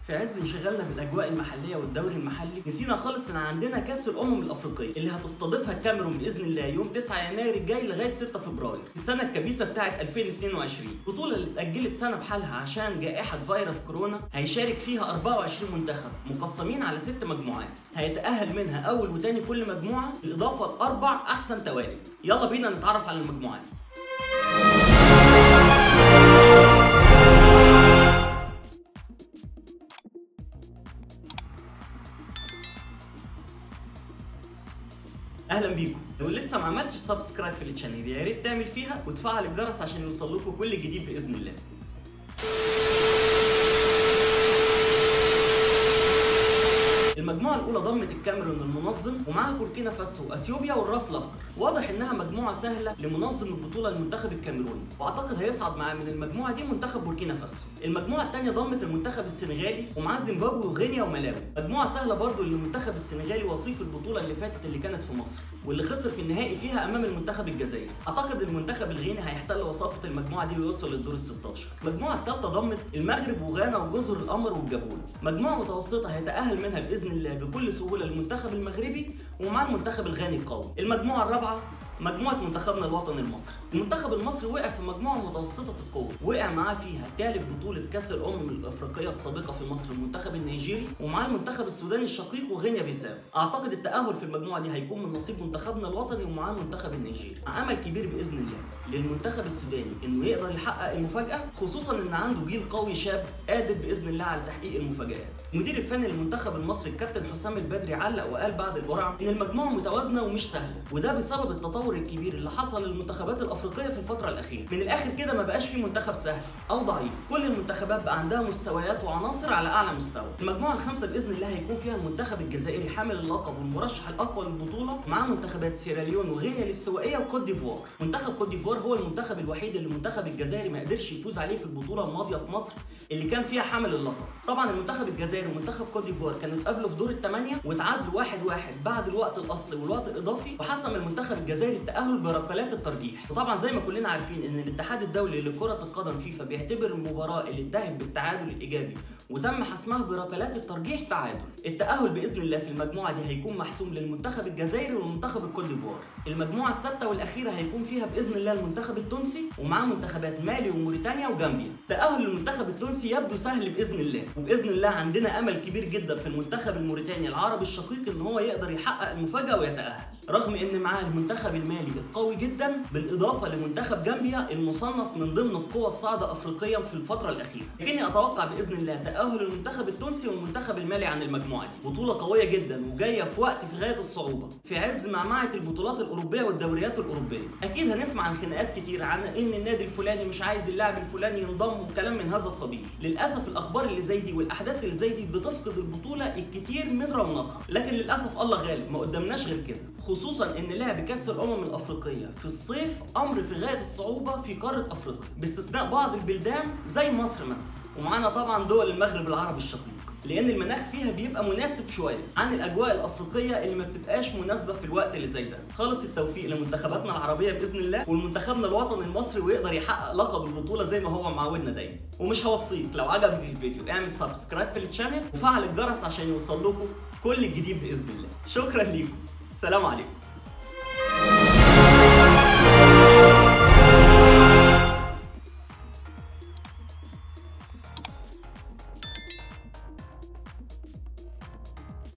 في عز انشغالنا بالاجواء المحليه والدوري المحلي نسينا خالص ان عندنا كاس الامم الافريقيه اللي هتستضيفها الكاميرون باذن الله يوم 9 يناير الجاي لغايه 6 فبراير السنه الكبيسه بتاعه 2022 البطوله اللي اتاجلت سنه بحالها عشان جائحه فيروس كورونا هيشارك فيها 24 منتخب مقسمين على ست مجموعات هيتاهل منها اول وتاني كل مجموعه بالاضافه لاربع احسن توالد يلا بينا نتعرف على المجموعات اهلا بيكم لو لسه ما عملتش سبسكرايب في الشانل يا ريت تعمل فيها وتفعل الجرس عشان يوصل لكم كل جديد باذن الله المجموعة الأولى ضمت الكاميرون المنظم ومعها بوركينا فاسو وأثيوبيا والراس الأخضر، واضح إنها مجموعة سهلة لمنظم البطولة المنتخب الكاميروني، وأعتقد هيصعد معاه من المجموعة دي منتخب بوركينا فاسو. المجموعة الثانية ضمت المنتخب السنغالي ومعاه زيمبابوي وغينيا وملاوي، مجموعة سهلة برضه للمنتخب السنغالي وصيف البطولة اللي فاتت اللي كانت في مصر، واللي خسر في النهائي فيها أمام المنتخب الجزائري. أعتقد المنتخب الغيني هيحتل وصافة المجموعة دي ويوصل للدور ال 16. المجموعة الثالثة ضمت المغرب وغانا وجزر القمر والجابون، مجموعة متوسطة هيتأهل منها بإذن الله بكل سهوله المنتخب المغربي ومع المنتخب الغاني القوي المجموعه الرابعه مجموعة منتخبنا الوطني المصري، المنتخب المصري وقع في مجموعة متوسطة القوة، وقع معاه فيها ثالث بطولة كأس الأمم الأفريقية السابقة في مصر المنتخب النيجيري، ومعاه المنتخب السوداني الشقيق وغينيا بيساو، أعتقد التأهل في المجموعة دي هيكون من نصيب منتخبنا الوطني ومعاه المنتخب النيجيري، أمل كبير بإذن الله للمنتخب السوداني إنه يقدر يحقق المفاجأة، خصوصا إن عنده جيل قوي شاب قادر بإذن الله على تحقيق المفاجآت. المدير الفني للمنتخب المصري الكابتن حسام البدري علق وقال بعد القرعة إن المجموعة متوازنة ومش سهلة، وده بسبب التطور الكبير اللي حصل للمنتخبات الافريقيه في الفتره الاخيره من الاخر كده ما بقاش في منتخب سهل او ضعيف كل المنتخبات بقى عندها مستويات وعناصر على اعلى مستوى المجموعه الخامسه باذن الله هيكون فيها المنتخب الجزائري حامل اللقب والمرشح الاقوى للبطوله مع منتخبات سيراليون وغينيا الاستوائيه وكوت ديفوار منتخب كوت ديفوار هو المنتخب الوحيد اللي المنتخب الجزائري ما قدرش يفوز عليه في البطوله الماضيه في مصر اللي كان فيها حامل اللقب طبعا المنتخب الجزائري ومنتخب كوت ديفوار كانوا اتقابلوا في دور الثمانيه وتعادلوا واحد واحد بعد الوقت الاصلي والوقت الاضافي وحسم المنتخب الجزائري التاهل بركلات الترجيح وطبعا زي ما كلنا عارفين ان الاتحاد الدولي لكره القدم فيفا بيعتبر المباراه اللي انتهت بالتعادل الايجابي وتم حسمها بركلات الترجيح تعادل التاهل باذن الله في المجموعه دي هيكون محسوم للمنتخب الجزائري والمنتخب الكوت ديفوار المجموعه السادسه والاخيره هيكون فيها باذن الله المنتخب التونسي ومعاه منتخبات مالي وموريتانيا وجامبيا تاهل المنتخب التونسي يبدو سهل باذن الله وباذن الله عندنا امل كبير جدا في المنتخب الموريتاني العربي الشقيق ان هو يقدر يحقق المفاجاه ويتاهل رغم ان معاه المنتخب المالي القوي جدا بالاضافه لمنتخب جامبيا المصنف من ضمن القوى الصاعده افريقيا في الفتره الاخيره لكني اتوقع باذن الله تاهل المنتخب التونسي والمنتخب المالي عن المجموعه دي بطوله قويه جدا وجايه في وقت في غايه الصعوبه في عز معمعه البطولات الاوروبيه والدوريات الاوروبيه اكيد هنسمع عن خناقات كتير عن ان النادي الفلاني مش عايز اللاعب الفلاني ينضم وكلام من هذا القبيل للاسف الاخبار اللي زي دي والاحداث اللي زي دي بتفقد البطوله الكتير من رونقها لكن للاسف الله غالب ما قدامناش غير كده خصوصا ان لعب كاس الامم الافريقيه في الصيف امر في غايه الصعوبه في قاره افريقيا باستثناء بعض البلدان زي مصر مثلا ومعانا طبعا دول المغرب العربي الشقيق لان المناخ فيها بيبقى مناسب شويه عن الاجواء الافريقيه اللي ما بتبقاش مناسبه في الوقت اللي زي ده خالص التوفيق لمنتخباتنا العربيه باذن الله والمنتخبنا الوطني المصري ويقدر يحقق لقب البطوله زي ما هو معودنا دايما ومش هوصيك لو عجبك الفيديو اعمل سبسكرايب في الشانل وفعل الجرس عشان يوصل لكم كل الجديد باذن الله شكرا ليكم سلام عليكم